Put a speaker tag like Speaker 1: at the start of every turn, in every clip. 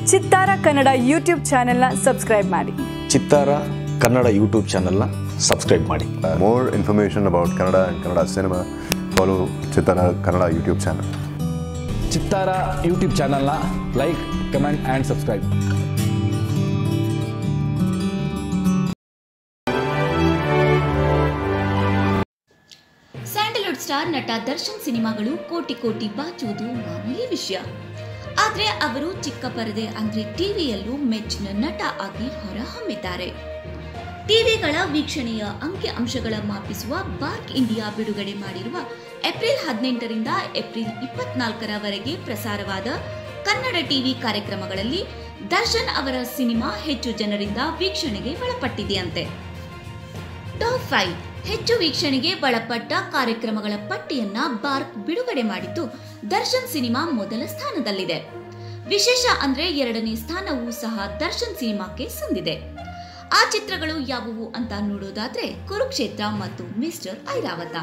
Speaker 1: ಚಿತ್ತಾರ ಕನ್ನಡ ಯೂಟ್ಯೂಬ್ ಚಾನೆಲ್ನ ಸಬ್ಸ್ಕ್ರೈಬ್ ಮಾಡಿ
Speaker 2: ಚಿತ್ತಾರ ಕನ್ನಡ ಯೂಟ್ಯೂಬ್ ಚಾನಲ್ನ ಸಬ್ಸ್ಕ್ರೈಬ್ ಮಾಡಿ
Speaker 3: more information about Kannada and Kannada cinema, follow Chitara Kannada YouTube channel.
Speaker 4: Chittara YouTube ಚಾನಲ್ನ like comment and subscribe
Speaker 5: Sandalwood star ನಟ ದರ್ಶನ್ ಸಿನಿಮಾಗಳು ಕೋಟಿ ಕೋಟಿ ಬಾಚುವುದು ಮಾಮೂಲಿ ವಿಷಯ ಆದ್ರೆ ಅವರು ಚಿಕ್ಕ ಪರದೆ ಅಂದ್ರೆ ಟಿವಿಯಲ್ಲೂ ಮೆಚ್ಚಿನ ನಟ ಆಗಿ ಹೊರಹೊಮ್ಮಿದ್ದಾರೆ ಟಿವಿಗಳ ವೀಕ್ಷಣೆಯ ಅಂಕಿ ಅಂಶಗಳ ಮಾಪಿಸುವ ಬಾರ್ಕ್ ಇಂಡಿಯಾ ಬಿಡುಗಡೆ ಮಾಡಿರುವ ಏಪ್ರಿಲ್ ಹದಿನೆಂಟರಿಂದ ಏಪ್ರಿಲ್ ಇಪ್ಪತ್ನಾಲ್ಕರವರೆಗೆ ಪ್ರಸಾರವಾದ ಕನ್ನಡ ಟಿವಿ ಕಾರ್ಯಕ್ರಮಗಳಲ್ಲಿ ದರ್ಶನ್ ಅವರ ಸಿನಿಮಾ ಹೆಚ್ಚು ಜನರಿಂದ ವೀಕ್ಷಣೆಗೆ ಒಳಪಟ್ಟಿದೆಯಂತೆ ಟಾಪ್ ಫೈವ್ ಹೆಚ್ಚು ವೀಕ್ಷಣೆಗೆ ಒಳಪಟ್ಟ ಕಾರ್ಯಕ್ರಮಗಳ ಪಟ್ಟಿಯನ್ನ ಬಾರ್ಕ್ ಬಿಡುಗಡೆ ಮಾಡಿದ್ದು ದರ್ಶನ್ ಸಿನಿಮಾ ಮೊದಲ ಸ್ಥಾನದಲ್ಲಿದೆ ವಿಶೇಷ ಅಂದ್ರೆ ಎರಡನೇ ಸ್ಥಾನವೂ ಸಹ ದರ್ಶನ್ ಸಿನಿಮಾಕ್ಕೆ ಸಂದಿದೆ ಆ ಚಿತ್ರಗಳು ಯಾವುವು ಅಂತ ನೋಡೋದಾದ್ರೆ ಕುರುಕ್ಷೇತ್ರ ಮತ್ತು ಮಿಸ್ಟರ್ ಐರಾವತ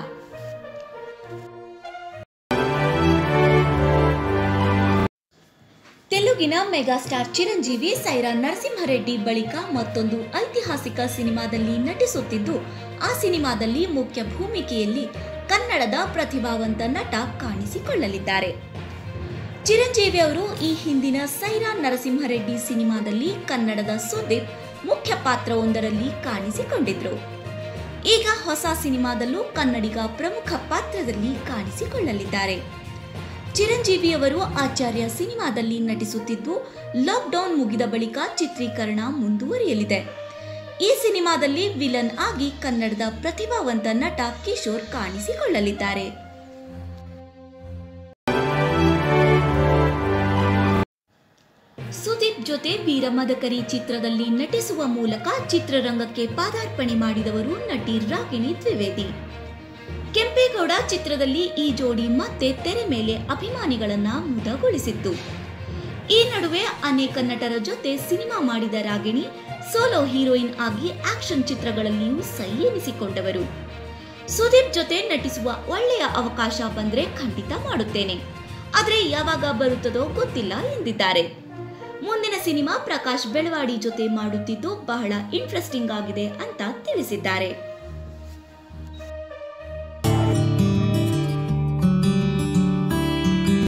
Speaker 5: ತೆಲುಗಿನ ಮೆಗಾಸ್ಟಾರ್ ಚಿರಂಜೀವಿ ಸೈರಾ ನರಸಿಂಹರೆಡ್ಡಿ ಬಳಿಕ ಮತ್ತೊಂದು ಐತಿಹಾಸಿಕ ಸಿನಿಮಾದಲ್ಲಿ ನಟಿಸುತ್ತಿದ್ದು ಆ ಸಿನಿಮಾದಲ್ಲಿ ಮುಖ್ಯ ಭೂಮಿಕೆಯಲ್ಲಿ ಕನ್ನಡದ ಪ್ರತಿಭಾವಂತ ನಟ ಕಾಣಿಸಿಕೊಳ್ಳಲಿದ್ದಾರೆ ಚಿರಂಜೀವಿ ಅವರು ಈ ಹಿಂದಿನ ಸೈರಾ ನರಸಿಂಹರೆಡ್ಡಿ ಸಿನಿಮಾದಲ್ಲಿ ಕನ್ನಡದ ಸುದೀಪ್ ಮುಖ್ಯ ಪಾತ್ರವೊಂದರಲ್ಲಿ ಕಾಣಿಸಿಕೊಂಡಿದ್ರು ಈಗ ಹೊಸ ಸಿನಿಮಾದಲ್ಲೂ ಕನ್ನಡಿಗ ಪ್ರಮುಖ ಪಾತ್ರದಲ್ಲಿ ಕಾಣಿಸಿಕೊಳ್ಳಲಿದ್ದಾರೆ ಚಿರಂಜೀವಿಯವರು ಆಚಾರ್ಯ ಸಿನಿಮಾದಲ್ಲಿ ನಟಿಸುತ್ತಿದ್ದು ಲಾಕ್ಡೌನ್ ಮುಗಿದ ಬಳಿಕ ಚಿತ್ರೀಕರಣ ಮುಂದುವರಿಯಲಿದೆ ಈ ಸಿನಿಮಾದಲ್ಲಿ ವಿಲನ್ ಆಗಿ ಕನ್ನಡದ ಪ್ರತಿಭಾವಂತ ನಟ ಕಿಶೋರ್ ಕಾಣಿಸಿಕೊಳ್ಳಲಿದ್ದಾರೆ ಸುದೀಪ್ ಜೊತೆ ವೀರಮದಕರಿ ಚಿತ್ರದಲ್ಲಿ ನಟಿಸುವ ಮೂಲಕ ಚಿತ್ರರಂಗಕ್ಕೆ ಪಾದಾರ್ಪಣೆ ಮಾಡಿದವರು ನಟಿ ರಾಗಿಣಿ ದ್ವಿವೇದಿ ಕೆಂಪೇಗೌಡ ಚಿತ್ರದಲ್ಲಿ ಈ ಜೋಡಿ ಮತ್ತೆ ತೆರೆ ಮೇಲೆ ಅಭಿಮಾನಿಗಳನ್ನ ಮುದಗೊಳಿಸಿತ್ತು ಈ ನಡುವೆ ಅನೇಕ ನಟರ ಜೊತೆ ಸಿನಿಮಾ ಮಾಡಿದ ರಾಗಿಣಿ ಸೋಲೋ ಹೀರೋಯಿನ್ ಆಗಿ ಆಕ್ಷನ್ ಚಿತ್ರಗಳಲ್ಲಿಯೂ ಸೈ ಎನಿಸಿಕೊಂಡವರು ಸುದೀಪ್ ಜೊತೆ ನಟಿಸುವ ಒಳ್ಳೆಯ ಅವಕಾಶ ಬಂದ್ರೆ ಖಂಡಿತ ಮಾಡುತ್ತೇನೆ ಆದ್ರೆ ಯಾವಾಗ ಬರುತ್ತದೋ ಗೊತ್ತಿಲ್ಲ ಎಂದಿದ್ದಾರೆ ಮುಂದಿನ ಸಿನಿಮಾ ಪ್ರಕಾಶ್ ಬೆಳವಾಡಿ ಜೊತೆ ಮಾಡುತ್ತಿದ್ದು ಬಹಳ ಇಂಟ್ರೆಸ್ಟಿಂಗ್ ಆಗಿದೆ ಅಂತ ತಿಳಿಸಿದ್ದಾರೆ